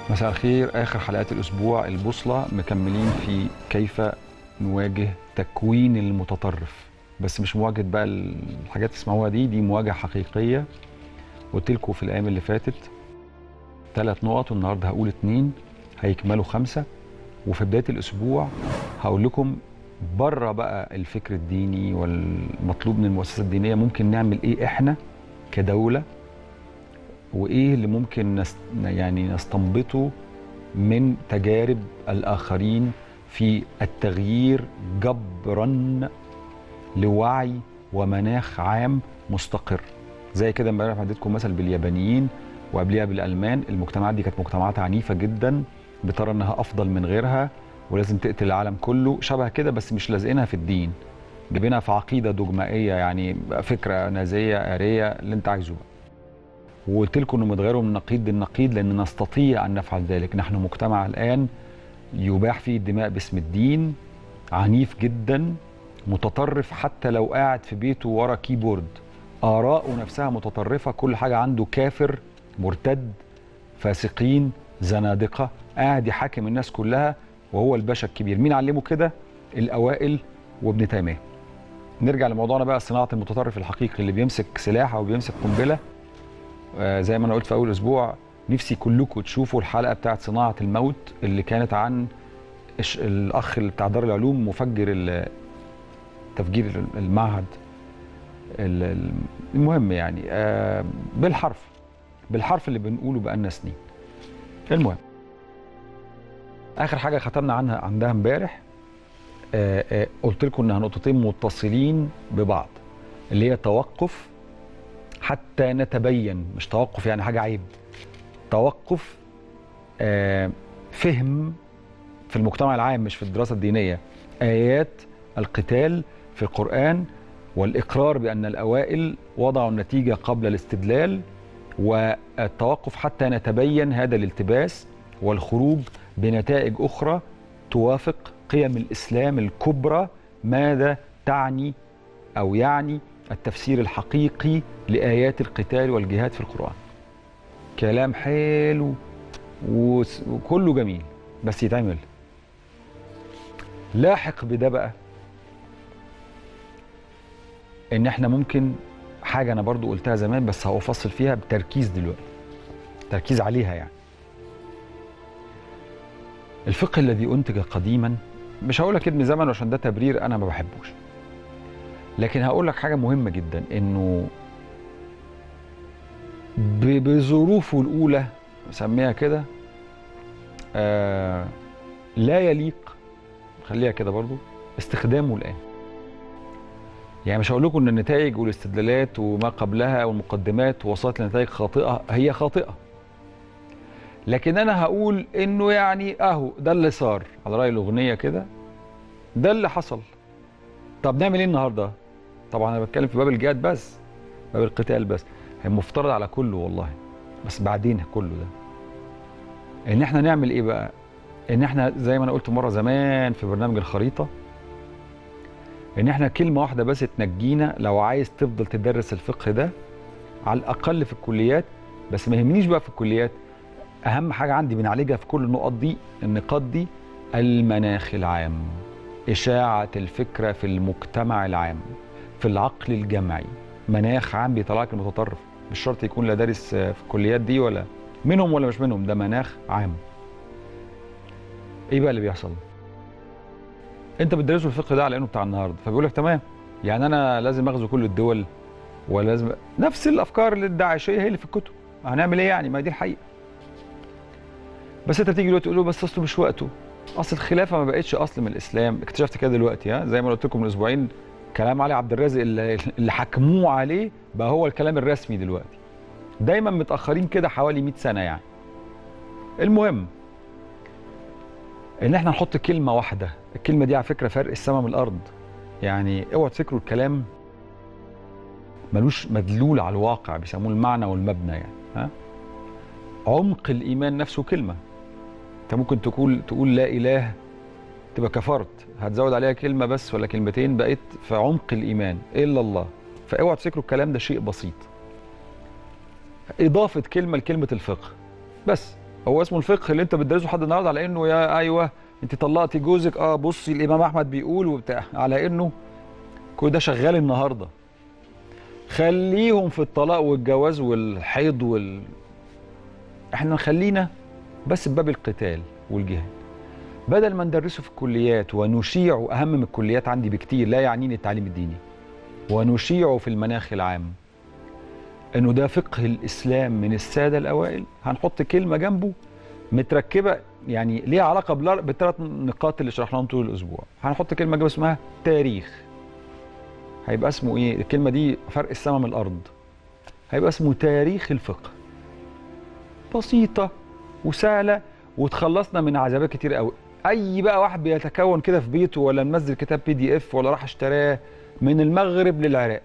مساء الخير اخر حلقات الاسبوع البوصله مكملين في كيف نواجه تكوين المتطرف بس مش مواجهه بقى الحاجات اللي تسمعوها دي دي مواجهه حقيقيه قلت لكم في الايام اللي فاتت ثلاث نقط والنهارده هقول اتنين هيكملوا خمسه وفي بدايه الاسبوع هقول لكم بره بقى الفكر الديني والمطلوب من المؤسسات الدينيه ممكن نعمل ايه احنا كدوله وايه اللي ممكن نست يعني نستنبطه من تجارب الاخرين في التغيير جبرا لوعي ومناخ عام مستقر زي كده امبارح اديتكم مثل باليابانيين وقبليها بالالمان المجتمعات دي كانت مجتمعات عنيفه جدا بترى انها افضل من غيرها ولازم تقتل العالم كله شبه كده بس مش لازقينها في الدين جايبينها في عقيده دogمائيه يعني فكره نازيه اريه اللي انت عايزه بقى وقلت لكم انه متغيروا من نقيض للنقيض لان نستطيع ان نفعل ذلك نحن مجتمع الان يباح فيه الدماء باسم الدين عنيف جدا متطرف حتى لو قاعد في بيته ورا كيبورد آراءه نفسها متطرفة كل حاجة عنده كافر مرتد فاسقين زنادقة قاعد يحاكم الناس كلها وهو الباشا الكبير مين علمه كده الأوائل وابن تيمية نرجع لموضوعنا بقى صناعة المتطرف الحقيقي اللي بيمسك سلاح أو بيمسك قنبلة آه زي ما أنا قلت في أول أسبوع نفسي كلكم تشوفوا الحلقة بتاعت صناعة الموت اللي كانت عن الأخ اللي بتاع دار العلوم مفجر تفجير المعهد المهم يعني آه بالحرف بالحرف اللي بنقوله بقالنا سنين المهم اخر حاجه ختمنا عنها عندها امبارح آه آه قلت لكم انها نقطتين متصلين ببعض اللي هي توقف حتى نتبين مش توقف يعني حاجه عيب توقف فهم في المجتمع العام مش في الدراسه الدينيه ايات القتال في القران والإقرار بأن الأوائل وضعوا النتيجة قبل الاستدلال والتوقف حتى نتبين هذا الالتباس والخروج بنتائج أخرى توافق قيم الإسلام الكبرى ماذا تعني أو يعني التفسير الحقيقي لآيات القتال والجهاد في القرآن كلام حلو وكله جميل بس يتعمل لاحق بده بقى ان احنا ممكن حاجه انا برضو قلتها زمان بس هأفصل فيها بتركيز دلوقتي تركيز عليها يعني الفقه الذي انتج قديما مش هقول لك ابن زمن عشان ده تبرير انا ما بحبوش لكن هقول لك حاجه مهمه جدا انه بظروفه الاولى سميها كده آه لا يليق خليها كده برضو استخدامه الان يعني مش هقول لكم ان النتائج والاستدلالات وما قبلها والمقدمات وصلت لنتائج خاطئه هي خاطئه لكن انا هقول انه يعني اهو ده اللي صار على راي الاغنيه كده ده اللي حصل طب نعمل ايه النهارده طبعا انا بتكلم في باب الجهاد بس باب القتال بس هي مفترض على كله والله بس بعدين كله ده ان احنا نعمل ايه بقى ان احنا زي ما انا قلت مره زمان في برنامج الخريطه ان احنا كلمه واحده بس تنجينا لو عايز تفضل تدرس الفقه ده على الاقل في الكليات بس ما يهمنيش بقى في الكليات اهم حاجه عندي بنعالجها في كل النقط دي النقاط دي المناخ العام اشاعه الفكره في المجتمع العام في العقل الجمعي مناخ عام بيطلعك المتطرف مش شرط يكون لا دارس في الكليات دي ولا منهم ولا مش منهم ده مناخ عام ايه بقى اللي بيحصل انت بتدرسه الفقه ده على انه بتاع النهارده فبيقول لك تمام يعني انا لازم اغزو كل الدول ولازم نفس الافكار اللي الداعشيه هي اللي في الكتب هنعمل ايه يعني ما دي الحقيقه بس انت بتيجي دلوقتي تقول له بس اصله مش وقته اصل الخلافه ما بقتش اصل من الاسلام اكتشفت كده دلوقتي ها زي ما قلت لكم من اسبوعين كلام علي عبد الرازق اللي, اللي حكموه عليه بقى هو الكلام الرسمي دلوقتي دايما متاخرين كده حوالي 100 سنه يعني المهم ان احنا نحط كلمه واحده الكلمه دي على فكره فرق السماء من الارض يعني اوعوا تفكروا الكلام ملوش مدلول على الواقع بيسموه المعنى والمبنى يعني ها عمق الايمان نفسه كلمه انت ممكن تقول تقول لا اله تبقى كفرت هتزود عليها كلمه بس ولا كلمتين بقيت في عمق الايمان الا الله فاوعوا تفتكروا الكلام ده شيء بسيط اضافه كلمه لكلمه الفقه بس هو اسمه الفقه اللي انت بتدرسه لحد النهارده على انه يا ايوه انت طلقتي جوزك اه بصي الامام احمد بيقول وبتاع على انه كل ده شغال النهارده خليهم في الطلاق والجواز والحيض وال احنا خلينا بس بباب القتال والجهاد بدل ما ندرسه في الكليات ونشيعه اهم من الكليات عندي بكتير لا يعنيني التعليم الديني ونشيعه في المناخ العام انه ده فقه الاسلام من الساده الاوائل هنحط كلمه جنبه متركبه يعني ليها علاقه بالار- بالثلاث نقاط اللي شرحناهم طول الاسبوع هنحط كلمه جنبه اسمها تاريخ هيبقى اسمه ايه الكلمه دي فرق السماء من الارض هيبقى اسمه تاريخ الفقه بسيطه وسهله وتخلصنا من عذابات كتير قوي اي بقى واحد بيتكون كده في بيته ولا منزل كتاب بي دي اف ولا راح اشتراه من المغرب للعراق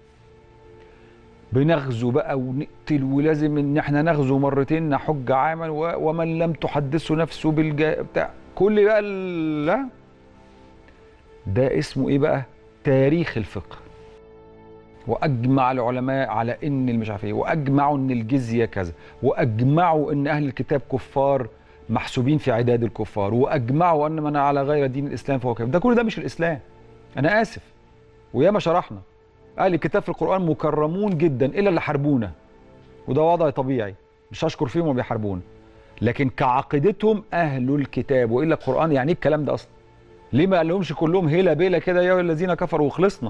بنغزو بقى ونقتل ولازم ان احنا نغزو مرتين نحج عاما و- ومن لم تحدثه نفسه بالجا بتاع كل بقى ال- لا ده اسمه ايه بقى تاريخ الفقه واجمع العلماء على ان المش عارف ايه واجمعوا ان الجزيه كذا واجمعوا ان اهل الكتاب كفار محسوبين في عداد الكفار واجمعوا ان من على غير دين الاسلام فهو كافر ده كل ده مش الاسلام انا اسف وياما شرحنا اهل الكتاب في القران مكرمون جدا الا اللي حاربونا وده وضع طبيعي مش هشكر فيهم وبيحاربونا لكن كعقيدتهم اهل الكتاب والا القران يعني ايه الكلام ده اصلا ليه ما قالهمش كلهم هيلا بيلا كده يا الذين كفروا وخلصنا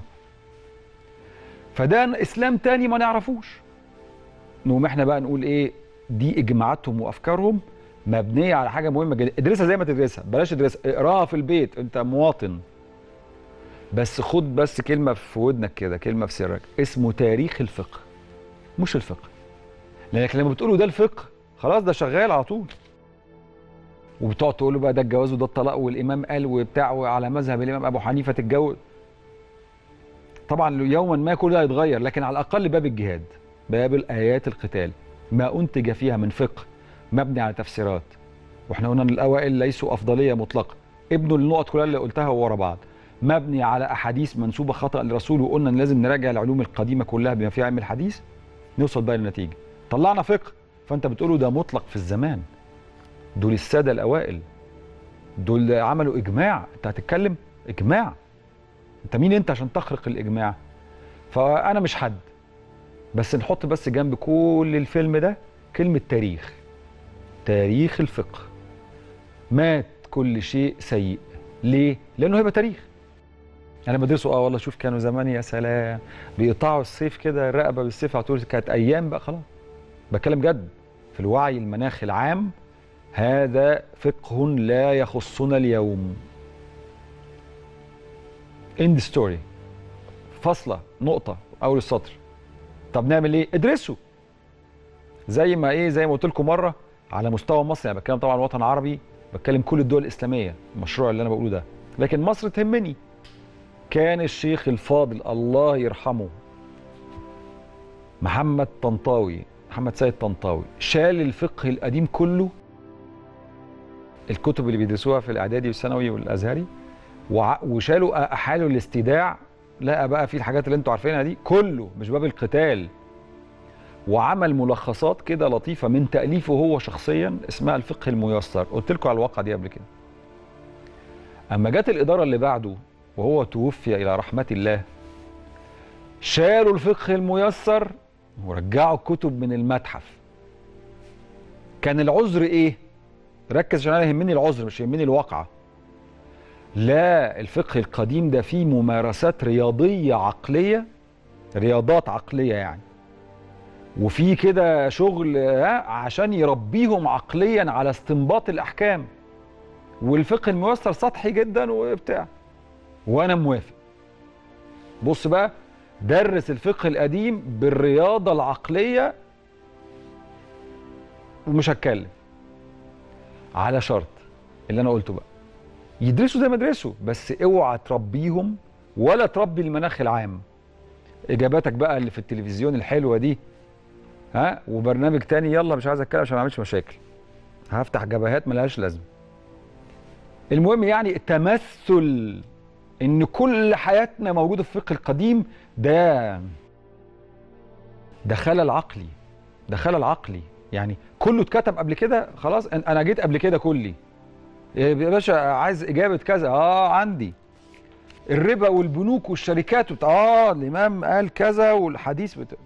فده اسلام تاني ما نعرفوش نقوم احنا بقى نقول ايه دي اجماعاتهم وافكارهم مبنيه على حاجه مهمه جدا ادرسها زي ما تدرسها بلاش تدرسها اقراها في البيت انت مواطن بس خد بس كلمه في ودنك كده كلمه في سرك اسمه تاريخ الفقه مش الفقه لانك لما بتقوله ده الفقه خلاص ده شغال على طول وبتقعد تقول له بقى ده الجواز وده الطلاق والامام قال وبتاع وعلى مذهب الامام ابو حنيفه تتجوز طبعا يوما ما كل ده هيتغير لكن على الاقل باب الجهاد باب الايات القتال ما انتج فيها من فقه مبني على تفسيرات واحنا قلنا ان الاوائل ليسوا افضليه مطلقه ابنوا النقط كلها اللي قلتها ورا بعض مبني على احاديث منسوبه خطا للرسول وقلنا ان لازم نراجع العلوم القديمه كلها بما فيها علم الحديث نوصل بقى للنتيجه طلعنا فقه فانت بتقوله ده مطلق في الزمان دول الساده الاوائل دول عملوا اجماع انت هتتكلم اجماع انت مين انت عشان تخرق الاجماع فانا مش حد بس نحط بس جنب كل الفيلم ده كلمه تاريخ تاريخ الفقه مات كل شيء سيء ليه لانه هيبقى تاريخ انا بدرسه اه والله شوف كانوا زمان يا سلام بيقطعوا السيف كده الرقبه بالسيف على طول كانت ايام بقى خلاص بتكلم جد في الوعي المناخ العام هذا فقه لا يخصنا اليوم end story فاصلة نقطة أول السطر طب نعمل إيه؟ ادرسوا زي ما إيه زي ما قلت لكم مرة على مستوى مصر يعني بتكلم طبعا الوطن العربي بتكلم كل الدول الإسلامية المشروع اللي أنا بقوله ده لكن مصر تهمني كان الشيخ الفاضل الله يرحمه محمد طنطاوي محمد سيد طنطاوي شال الفقه القديم كله الكتب اللي بيدرسوها في الاعدادي والثانوي والازهري وع- وشالوا احالوا الاستيداع لقى بقى في الحاجات اللي انتوا عارفينها دي كله مش باب القتال وعمل ملخصات كده لطيفه من تاليفه هو شخصيا اسمها الفقه الميسر قلت لكم على الواقعه دي قبل كده اما جت الاداره اللي بعده وهو توفي الى رحمه الله شالوا الفقه الميسر ورجعوا الكتب من المتحف كان العذر ايه ركز عشان انا يهمني العذر مش يهمني الواقعه لا الفقه القديم ده فيه ممارسات رياضيه عقليه رياضات عقليه يعني وفي كده شغل ها، عشان يربيهم عقليا على استنباط الاحكام والفقه الميسر سطحي جدا وبتاع وانا موافق بص بقى درس الفقه القديم بالرياضه العقليه ومش هتكلم على شرط اللي انا قلته بقى يدرسوا زي ما يدرسوا بس اوعى تربيهم ولا تربي المناخ العام اجاباتك بقى اللي في التلفزيون الحلوه دي ها وبرنامج تاني يلا مش عايز اتكلم عشان ما اعملش مشاكل هفتح جبهات ملهاش لازمه المهم يعني تمثل ان كل حياتنا موجوده في الفقه القديم ده ده خلل عقلي ده خلل عقلي يعني كله اتكتب قبل كده خلاص أن- انا جيت قبل كده كلي يا باشا عايز اجابه كذا اه عندي الربا والبنوك والشركات وبتاع اه الامام قال كذا والحديث بت...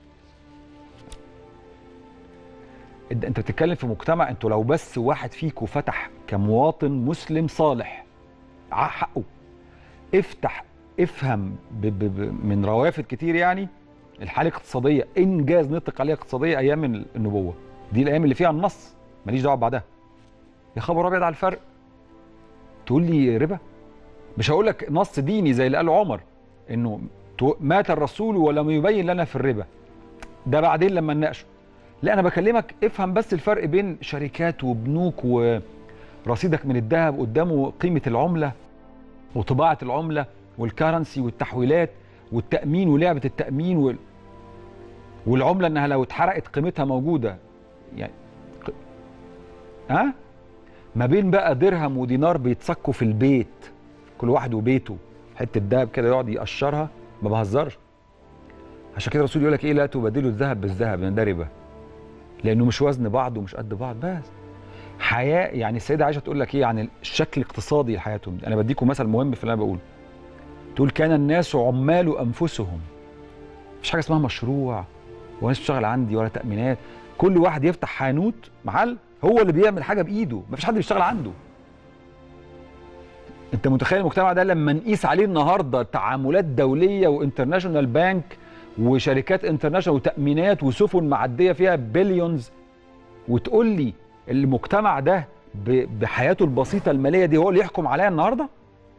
انت أنت بتتكلم في مجتمع انتوا لو بس واحد فيكم فتح كمواطن مسلم صالح ع- حقه افتح افهم ب ب ب من روافد كتير يعني الحاله الاقتصاديه انجاز نطق عليها اقتصاديه ايام ال- النبوه دي الايام اللي فيها النص ماليش دعوه بعدها يا خبر ابيض على الفرق تقول لي ربا مش هقول لك نص ديني زي اللي قاله عمر انه تو- مات الرسول ولم يبين لنا في الربا ده بعدين لما نناقشه لا انا بكلمك افهم بس الفرق بين شركات وبنوك ورصيدك من الذهب قدامه قيمه العمله وطباعه العمله والكرنسي والتحويلات والتامين ولعبه التامين وال... والعمله انها لو اتحرقت قيمتها موجوده يعني ق- ها ما بين بقى درهم ودينار بيتصكوا في البيت كل واحد وبيته حته دهب كده يقعد يقشرها ما بهزرش عشان كده الرسول يقول لك ايه لا تبادلوا الذهب بالذهب لان ده ربا لانه مش وزن بعض ومش قد بعض بس حياه يعني السيده عائشه تقول لك ايه عن الشكل الاقتصادي لحياتهم انا بديكم مثل مهم في اللي انا بقوله تقول كان الناس عمال انفسهم مفيش حاجه اسمها مشروع وناس بتشتغل عندي ولا تامينات كل واحد يفتح حانوت محل هو اللي بيعمل حاجه بايده مفيش حد بيشتغل عنده انت متخيل المجتمع ده لما نقيس عليه النهارده تعاملات دوليه وانترناشونال بانك وشركات انترناشونال وتامينات وسفن معديه فيها بليونز وتقول لي المجتمع ده ب- بحياته البسيطه الماليه دي هو اللي يحكم عليا النهارده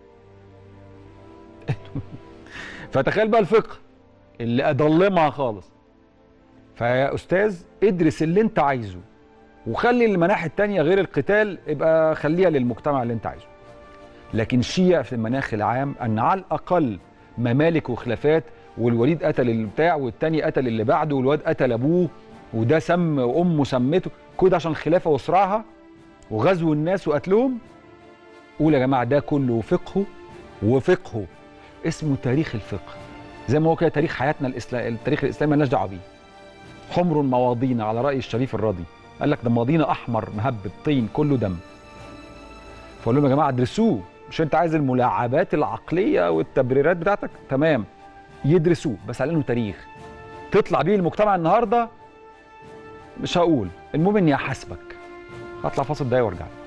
فتخيل بقى الفقه اللي اضلمها خالص فيا استاذ ادرس اللي انت عايزه وخلي المناحي التانية غير القتال يبقى خليها للمجتمع اللي انت عايزه لكن شيع في المناخ العام ان على الاقل ممالك وخلافات والوليد قتل البتاع والتاني قتل اللي بعده والواد قتل ابوه وده سم وامه سمته كل ده عشان الخلافه وصراعها وغزو الناس وقتلهم قول يا جماعه ده كله فقهه وفقهه اسمه تاريخ الفقه زي ما هو كده تاريخ حياتنا الاسلام التاريخ الاسلامي مالناش دعوه بيه حمر مواضينا على راي الشريف الراضي قال لك ده ماضينا احمر مهبب طين كله دم فقول لهم يا جماعه ادرسوه مش انت عايز الملاعبات العقليه والتبريرات بتاعتك تمام يدرسوه بس على انه تاريخ تطلع بيه المجتمع النهارده مش هقول المهم اني احاسبك هطلع فاصل دقايق وارجع لك.